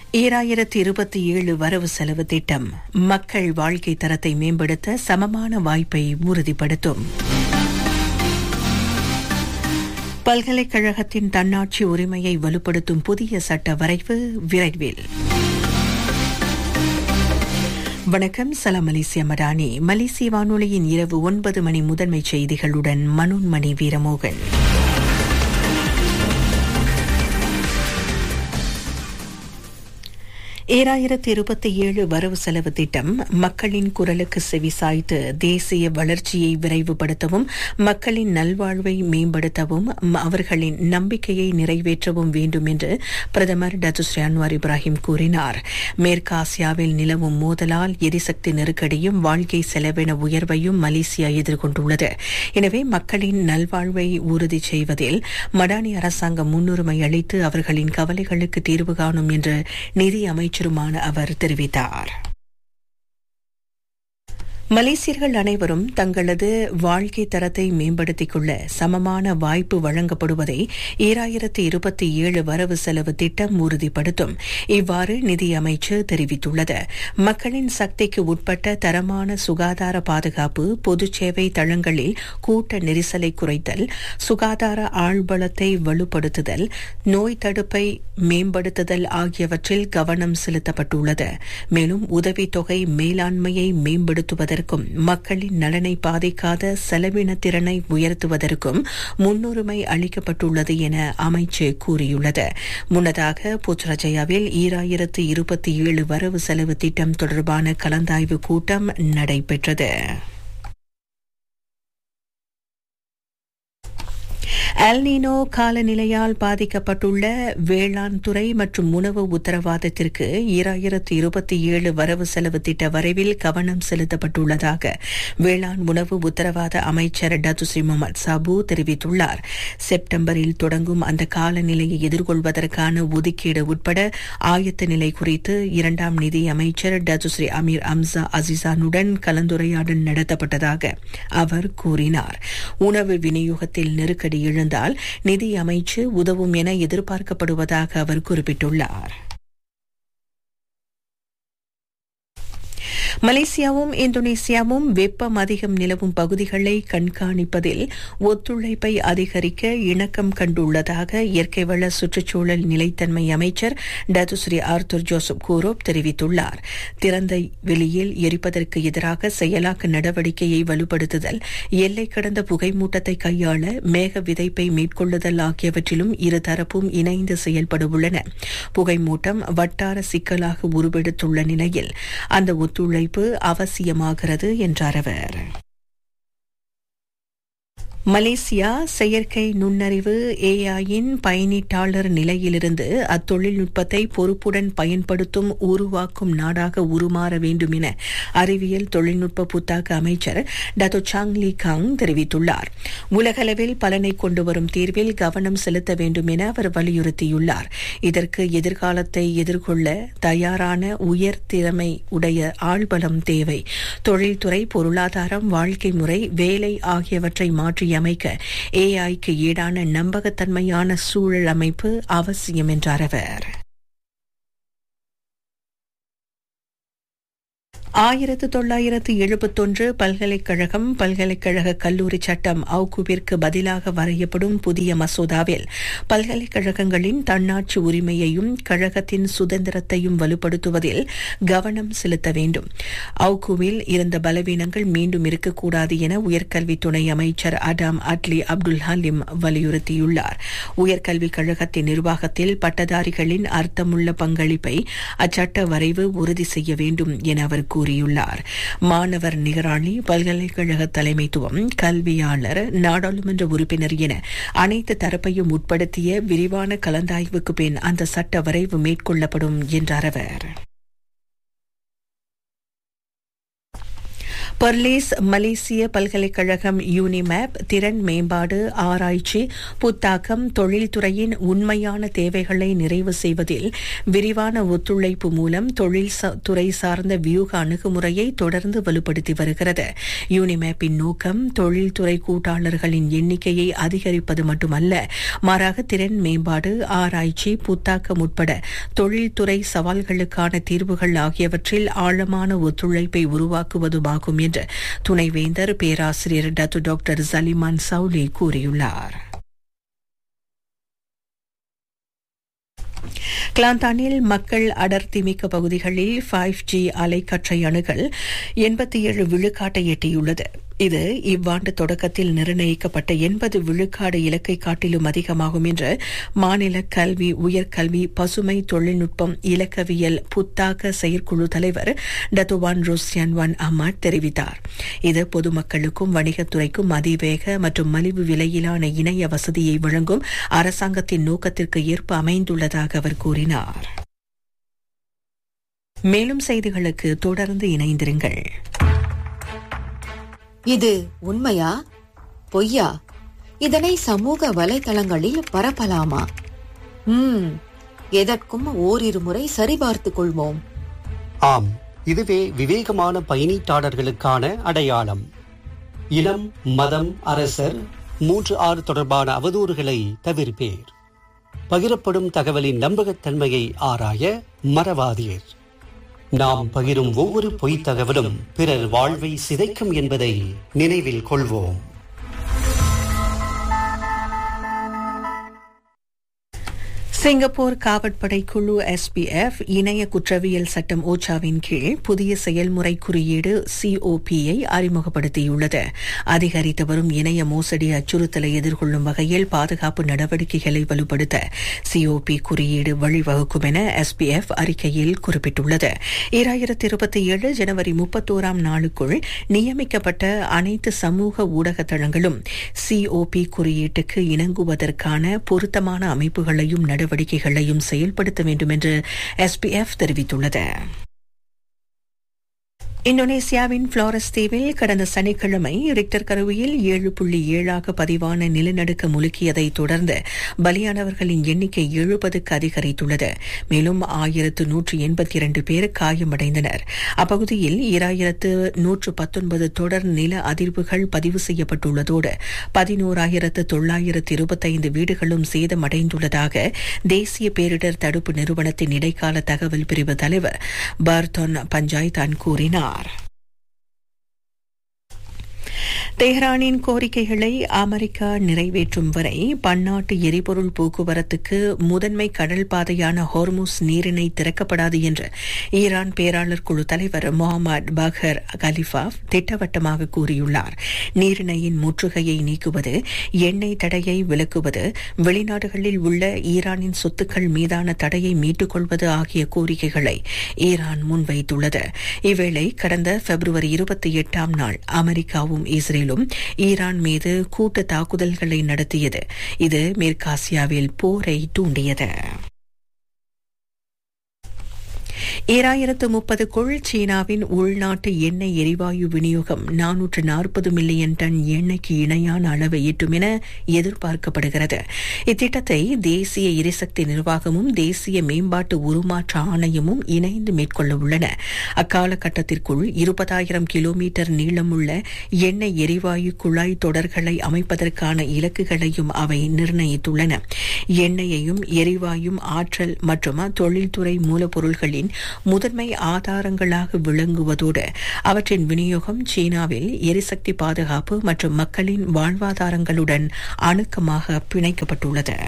ஈராயிரத்தி இருபத்தி ஏழு வரவு செலவு திட்டம் மக்கள் வாழ்க்கை தரத்தை மேம்படுத்த சமமான வாய்ப்பை உறுதிப்படுத்தும் பல்கலைக்கழகத்தின் தன்னாட்சி உரிமையை வலுப்படுத்தும் புதிய சட்ட வரைவு விரைவில் வணக்கம் சலாம் மலேசிய மடானி மலேசிய வானொலியின் இரவு ஒன்பது மணி முதன்மை செய்திகளுடன் மனோன்மணி வீரமோகன் ஏழாயிரத்தி இருபத்தி ஏழு வரவு செலவு திட்டம் மக்களின் குரலுக்கு செவிசாய்த்து தேசிய வளர்ச்சியை விரைவுபடுத்தவும் மக்களின் நல்வாழ்வை மேம்படுத்தவும் அவர்களின் நம்பிக்கையை நிறைவேற்றவும் வேண்டும் என்று பிரதமர் டத்துஸ்ரீ அன்வார் இப்ராஹிம் கூறினார் மேற்காசியாவில் நிலவும் மோதலால் எரிசக்தி நெருக்கடியும் வாழ்க்கை செலவின உயர்வையும் மலேசியா எதிர்கொண்டுள்ளது எனவே மக்களின் நல்வாழ்வை உறுதி செய்வதில் மடானி அரசாங்கம் முன்னுரிமை அளித்து அவர்களின் கவலைகளுக்கு தீர்வு காணும் என்று நிதி அமைச்சர் அமைச்சருமான அவர் தெரிவித்தார் மலேசியர்கள் அனைவரும் தங்களது வாழ்க்கை தரத்தை மேம்படுத்திக் கொள்ள சமமான வாய்ப்பு வழங்கப்படுவதை ஈராயிரத்தி இருபத்தி ஏழு வரவு செலவு திட்டம் உறுதிப்படுத்தும் இவ்வாறு நிதியமைச்சர் தெரிவித்துள்ளது மக்களின் சக்திக்கு உட்பட்ட தரமான சுகாதார பாதுகாப்பு பொது சேவை தளங்களில் கூட்ட நெரிசலை குறைத்தல் சுகாதார ஆழ்வளத்தை வலுப்படுத்துதல் நோய் தடுப்பை மேம்படுத்துதல் ஆகியவற்றில் கவனம் செலுத்தப்பட்டுள்ளது மேலும் உதவித்தொகை மேலாண்மையை மேம்படுத்துவதற்கு செய்வதற்கும் மக்களின் நலனை பாதிக்காத செலவின திறனை உயர்த்துவதற்கும் முன்னுரிமை அளிக்கப்பட்டுள்ளது என அமைச்சு கூறியுள்ளது முன்னதாக புத்ரஜயாவில் ஈராயிரத்து இருபத்தி ஏழு வரவு செலவு திட்டம் தொடர்பான கலந்தாய்வு கூட்டம் நடைபெற்றது அல்னினோ காலநிலையால் பாதிக்கப்பட்டுள்ள வேளாண் துறை மற்றும் உணவு உத்தரவாதத்திற்கு ஈராயிரத்து இருபத்தி ஏழு வரவு செலவு திட்ட வரைவில் கவனம் செலுத்தப்பட்டுள்ளதாக வேளாண் உணவு உத்தரவாத அமைச்சர் டத்துஸ்ரீ முகமது சாபு தெரிவித்துள்ளார் செப்டம்பரில் தொடங்கும் அந்த காலநிலையை எதிர்கொள்வதற்கான ஒதுக்கீடு உட்பட ஆயத்த நிலை குறித்து இரண்டாம் நிதி அமைச்சர் டத்துஸ்ரீ அமீர் அம்சா அசிசானுடன் கலந்துரையாடல் நடத்தப்பட்டதாக அவர் கூறினார் உணவு விநியோகத்தில் நெருக்கடி எழுந்தால் நிதி அமைச்சு உதவும் என எதிர்பார்க்கப்படுவதாக அவர் குறிப்பிட்டுள்ளார் மலேசியாவும் இந்தோனேசியாவும் வெப்பம் அதிகம் நிலவும் பகுதிகளை கண்காணிப்பதில் ஒத்துழைப்பை அதிகரிக்க இணக்கம் கண்டுள்ளதாக இயற்கை வள சுற்றுச்சூழல் நிலைத்தன்மை அமைச்சர் டத்துஸ்ரீ ஆர்த்தர் ஜோசப் கூரோப் தெரிவித்துள்ளார் திறந்த வெளியில் எரிப்பதற்கு எதிராக செயலாக்க நடவடிக்கையை வலுப்படுத்துதல் எல்லை கடந்த புகைமூட்டத்தை கையாள மேக விதைப்பை மேற்கொள்ளுதல் ஆகியவற்றிலும் இருதரப்பும் இணைந்து செயல்பட உள்ளன புகைமூட்டம் வட்டார சிக்கலாக உருவெடுத்துள்ள நிலையில் அந்த ஒத்துழைப்பு அவசியமாகிறது என்றார் அவர் மலேசியா செயற்கை நுண்ணறிவு ஏஐயின் பயனீட்டாளர் நிலையிலிருந்து அத்தொழில்நுட்பத்தை பொறுப்புடன் பயன்படுத்தும் உருவாக்கும் நாடாக உருமாற வேண்டும் என அறிவியல் தொழில்நுட்ப புத்தாக்க அமைச்சர் டத்தோ சாங் லீ காங் தெரிவித்துள்ளார் உலகளவில் பலனை கொண்டு வரும் தீர்வில் கவனம் செலுத்த வேண்டும் என அவர் வலியுறுத்தியுள்ளார் இதற்கு எதிர்காலத்தை எதிர்கொள்ள தயாரான உயர் திறமை உடைய ஆழ்பலம் தேவை தொழில்துறை பொருளாதாரம் வாழ்க்கை முறை வேலை ஆகியவற்றை மாற்றிய அமைக்க ஏஐக்கு ஈடான நம்பகத்தன்மையான சூழல் அமைப்பு அவசியம் என்றார் அவர் ஆயிரத்து தொள்ளாயிரத்து எழுபத்தொன்று பல்கலைக்கழகம் பல்கலைக்கழக கல்லூரி சட்டம் அவுக்குவிற்கு பதிலாக வரையப்படும் புதிய மசோதாவில் பல்கலைக்கழகங்களின் தன்னாட்சி உரிமையையும் கழகத்தின் சுதந்திரத்தையும் வலுப்படுத்துவதில் கவனம் செலுத்த வேண்டும் அவுக்குவில் இருந்த பலவீனங்கள் மீண்டும் இருக்கக்கூடாது என உயர்கல்வி துணை அமைச்சர் அடாம் அட்லி அப்துல் ஹலீம் வலியுறுத்தியுள்ளார் உயர்கல்விக் கழகத்தின் நிர்வாகத்தில் பட்டதாரிகளின் அர்த்தமுள்ள பங்களிப்பை அச்சட்ட வரைவு உறுதி செய்ய வேண்டும் என அவர் கூறினார் கூறியுள்ளார் மாணவர் நிகராணி பல்கலைக்கழக தலைமைத்துவம் கல்வியாளர் நாடாளுமன்ற உறுப்பினர் என அனைத்து தரப்பையும் உட்படுத்திய விரிவான கலந்தாய்வுக்கு பின் அந்த சட்ட வரைவு மேற்கொள்ளப்படும் என்றார் அவர் பர்லேஸ் மலேசிய பல்கலைக்கழகம் யூனிமேப் திறன் மேம்பாடு ஆராய்ச்சி புத்தாக்கம் தொழில்துறையின் உண்மையான தேவைகளை நிறைவு செய்வதில் விரிவான ஒத்துழைப்பு மூலம் தொழில் துறை சார்ந்த வியூக அணுகுமுறையை தொடர்ந்து வலுப்படுத்தி வருகிறது யூனிமேப்பின் நோக்கம் தொழில்துறை கூட்டாளர்களின் எண்ணிக்கையை அதிகரிப்பது மட்டுமல்ல மாறாக திறன் மேம்பாடு ஆராய்ச்சி புத்தாக்கம் உட்பட தொழில்துறை சவால்களுக்கான தீர்வுகள் ஆகியவற்றில் ஆழமான ஒத்துழைப்பை உருவாக்குவதுமாகும் என்று துணைவேந்தர் பேராசிரியர் டத்து டாக்டர் சலிமான் சவுலி கூறியுள்ளார் கிளாந்தானில் மக்கள் அடர்த்தி மிக்க பகுதிகளில் ஃபைவ் ஜி அலைக்கற்றை அணுகல் எண்பத்தி ஏழு விழுக்காட்டை எட்டியுள்ளது இது இவ்வாண்டு தொடக்கத்தில் நிர்ணயிக்கப்பட்ட எண்பது விழுக்காடு இலக்கை காட்டிலும் அதிகமாகும் என்று மாநில கல்வி உயர்கல்வி பசுமை தொழில்நுட்பம் இலக்கவியல் புத்தாக்க செயற்குழு தலைவர் டத்துவான் ருஸ்யான்வான் அஹ்மத் தெரிவித்தார் இது பொதுமக்களுக்கும் வணிகத்துறைக்கும் அதிவேக மற்றும் மலிவு விலையிலான இணைய வசதியை வழங்கும் அரசாங்கத்தின் நோக்கத்திற்கு ஏற்ப அமைந்துள்ளதாக அவர் கூறினார் மேலும் செய்திகளுக்கு தொடர்ந்து இணைந்திருங்கள் இது உண்மையா பொய்யா இதனை சமூக வலைதளங்களில் பரப்பலாமா ம் எதற்கும் ஓரிரு முறை சரிபார்த்துக் கொள்வோம் ஆம் இதுவே விவேகமான பயணீட்டாளர்களுக்கான அடையாளம் இனம் மதம் அரசர் மூன்று ஆறு தொடர்பான அவதூறுகளை தவிர்ப்பேர் பகிரப்படும் தகவலின் நம்பகத்தன்மையை ஆராய மறவாதீர் நாம் பகிரும் ஒவ்வொரு பொய்த் தகவலும் பிறர் வாழ்வை சிதைக்கும் என்பதை நினைவில் கொள்வோம் சிங்கப்பூர் காவற்படை குழு எஸ்பிஎஃப் இணைய குற்றவியல் சட்டம் ஓச்சாவின் கீழ் புதிய செயல்முறை குறியீடு சிஓபியை அறிமுகப்படுத்தியுள்ளது அதிகரித்து வரும் இணைய மோசடி அச்சுறுத்தலை எதிர்கொள்ளும் வகையில் பாதுகாப்பு நடவடிக்கைகளை வலுப்படுத்த சிஓபி குறியீடு வழிவகுக்கும் என எஸ்பிஎஃப் அறிக்கையில் குறிப்பிட்டுள்ளது ஈராயிரத்தி இருபத்தி ஏழு ஜனவரி முப்பத்தோராம் நாளுக்குள் நியமிக்கப்பட்ட அனைத்து சமூக ஊடக தளங்களும் சிஓபி குறியீட்டுக்கு இணங்குவதற்கான பொருத்தமான அமைப்புகளையும் நடவடிக்கைகளையும் செயல்படுத்த வேண்டும் என்று எஸ்பிஎஃப் தெரிவித்துள்ளது இந்தோனேசியாவின் புளோரஸ் தீவில் கடந்த சனிக்கிழமை ரிக்டர் கருவியில் ஏழு புள்ளி ஏழாக பதிவான நிலநடுக்க முழுக்கியதை தொடர்ந்து பலியானவர்களின் எண்ணிக்கை எழுபதுக்கு அதிகரித்துள்ளது மேலும் ஆயிரத்து நூற்று எண்பத்தி இரண்டு பேர் காயமடைந்தனர் அப்பகுதியில் ஈராயிரத்து நூற்று பத்தொன்பது தொடர் நில அதிர்வுகள் பதிவு செய்யப்பட்டுள்ளதோடு பதினோராயிரத்து தொள்ளாயிரத்து இருபத்தைந்து வீடுகளும் சேதமடைந்துள்ளதாக தேசிய பேரிடர் தடுப்பு நிறுவனத்தின் இடைக்கால தகவல் பிரிவு தலைவர் பர்தோன் பஞ்சாய்தான் கூறினார் தெஹ்ரானின் கோரிக்கைகளை அமெரிக்கா நிறைவேற்றும் வரை பன்னாட்டு எரிபொருள் போக்குவரத்துக்கு முதன்மை கடல் பாதையான ஹோர்முஸ் நீரிணை திறக்கப்படாது என்று ஈரான் பேராளர் குழு தலைவர் முகமது பஹர் கலிஃபாப் திட்டவட்டமாக கூறியுள்ளார் நீரிணையின் முற்றுகையை நீக்குவது எண்ணெய் தடையை விலக்குவது வெளிநாடுகளில் உள்ள ஈரானின் சொத்துக்கள் மீதான தடையை மீட்டுக் கொள்வது ஆகிய கோரிக்கைகளை ஈரான் முன்வைத்துள்ளது இவ்வேளை கடந்த பிப்ரவரி இருபத்தி எட்டாம் நாள் அமெரிக்காவும் இஸ்ரேலும் ஈரான் மீது கூட்டு தாக்குதல்களை நடத்தியது இது மேற்காசியாவில் போரை தூண்டியது ஈராயிரத்து முப்பதுக்குள் சீனாவின் உள்நாட்டு எண்ணெய் எரிவாயு விநியோகம் நானூற்று நாற்பது மில்லியன் டன் எண்ணெய்க்கு இணையான அளவை எட்டும் என எதிர்பார்க்கப்படுகிறது இத்திட்டத்தை தேசிய எரிசக்தி நிர்வாகமும் தேசிய மேம்பாட்டு உருமாற்ற ஆணையமும் இணைந்து மேற்கொள்ள உள்ளன அக்காலகட்டத்திற்குள் இருபதாயிரம் கிலோமீட்டர் நீளமுள்ள எண்ணெய் எரிவாயு குழாய் தொடர்களை அமைப்பதற்கான இலக்குகளையும் அவை நிர்ணயித்துள்ளன எண்ணெயையும் எரிவாயும் ஆற்றல் மற்றும் தொழில்துறை மூலப்பொருள்களின் முதன்மை ஆதாரங்களாக விளங்குவதோடு அவற்றின் விநியோகம் சீனாவில் எரிசக்தி பாதுகாப்பு மற்றும் மக்களின் வாழ்வாதாரங்களுடன் அணுக்கமாக பிணைக்கப்பட்டுள்ளது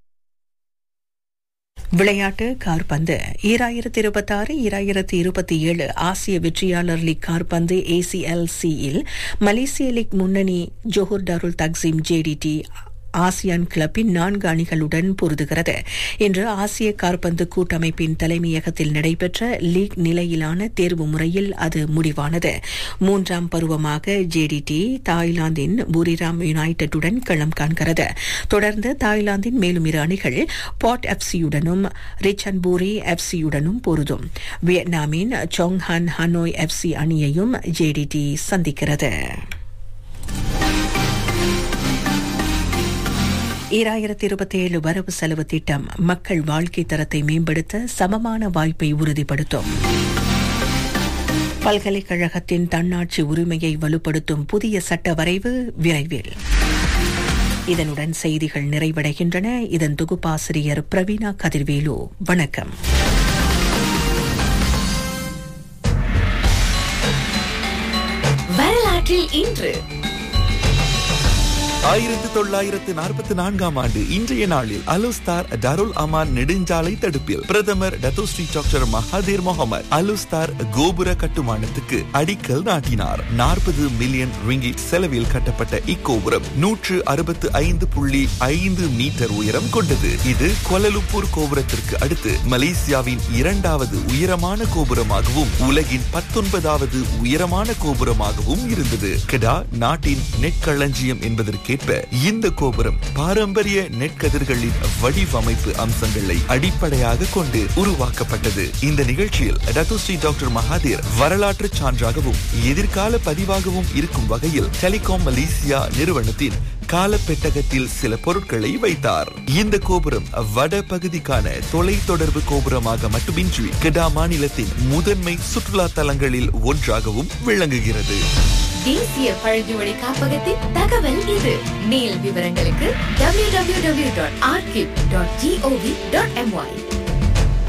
விளையாட்டு கார்பந்து ஈராயிரத்தி இருபத்தி ஆறு ஈராயிரத்தி இருபத்தி ஏழு ஆசிய வெற்றியாளர் லீக் கார்பந்து ஏசிஎல்சியில் மலேசிய லீக் முன்னணி Johor Darul Takzim JDT ASEAN கிளப்பின் நான்கு அணிகளுடன் பொருதுகிறது இன்று ஆசிய கார்பந்து கூட்டமைப்பின் தலைமையகத்தில் நடைபெற்ற லீக் நிலையிலான தேர்வு முறையில் அது முடிவானது மூன்றாம் பருவமாக ஜேடிடி தாய்லாந்தின் புரிராம் யுனைடெட்டுடன் களம் காண்கிறது தொடர்ந்து தாய்லாந்தின் மேலும் இரு அணிகள் பாட் எஃப்சியுடனும் ரிச்சன்பூரி எஃப்சியுடனும் பொருதும் வியட்நாமின் சோங்ஹான் ஹனோய் எஃப்சி அணியையும் ஜேடிடி சந்திக்கிறது ஈராயிரத்தி இருபத்தி ஏழு வரவு செலவு திட்டம் மக்கள் வாழ்க்கை தரத்தை மேம்படுத்த சமமான வாய்ப்பை உறுதிப்படுத்தும் பல்கலைக்கழகத்தின் தன்னாட்சி உரிமையை வலுப்படுத்தும் புதிய சட்ட வரைவு விரைவில் இதனுடன் செய்திகள் நிறைவடைகின்றன இதன் தொகுப்பாசிரியர் பிரவீணா கதிர்வேலு வணக்கம் வரலாற்றில் இன்று ஆயிரத்தி தொள்ளாயிரத்து நாற்பத்தி நான்காம் ஆண்டு இன்றைய நாளில் அலுஸ்தார் டருல் அமான் நெடுஞ்சாலை தடுப்பில் பிரதமர் Dato Sri doctor Mahathir Mohamad Alor Setar கோபுர கட்டுமானத்துக்கு அடிக்கல் நாட்டினார் நாற்பது மில்லியன் ரிங்கிட் செலவில் கட்டப்பட்ட இக்கோபுரம் நூற்று அறுபத்து ஐந்து புள்ளி ஐந்து மீட்டர் உயரம் கொண்டது இது கொலலுப்பூர் கோபுரத்திற்கு அடுத்து மலேசியாவின் இரண்டாவது உயரமான கோபுரமாகவும் உலகின் பத்தொன்பதாவது உயரமான கோபுரமாகவும் இருந்தது கெடா நாட்டின் நெற்களஞ்சியம் என்பதற்கு ஏற்ப இந்த கோபுரம் பாரம்பரிய நெற்கதிர்களின் வடிவமைப்பு அம்சங்களை அடிப்படையாக கொண்டு உருவாக்கப்பட்டது இந்த நிகழ்ச்சியில் டத்துஸ்ரீ டாக்டர் மகாதீர் வரலாற்று சான்றாகவும் எதிர்கால பதிவாகவும் இருக்கும் வகையில் டெலிகாம் மலேசியா நிறுவனத்தின் கால பெட்டகத்தில் சில பொருட்களை வைத்தார் இந்த கோபுரம் வட பகுதிக்கான தொலை தொடர்பு கோபுரமாக மட்டுமின்றி கெடா மாநிலத்தின் முதன்மை சுற்றுலா தலங்களில் ஒன்றாகவும் விளங்குகிறது தேசிய பழங்குமொழி காப்பகத்தின் தகவல் இது மேல் விவரங்களுக்கு www.archive.gov.my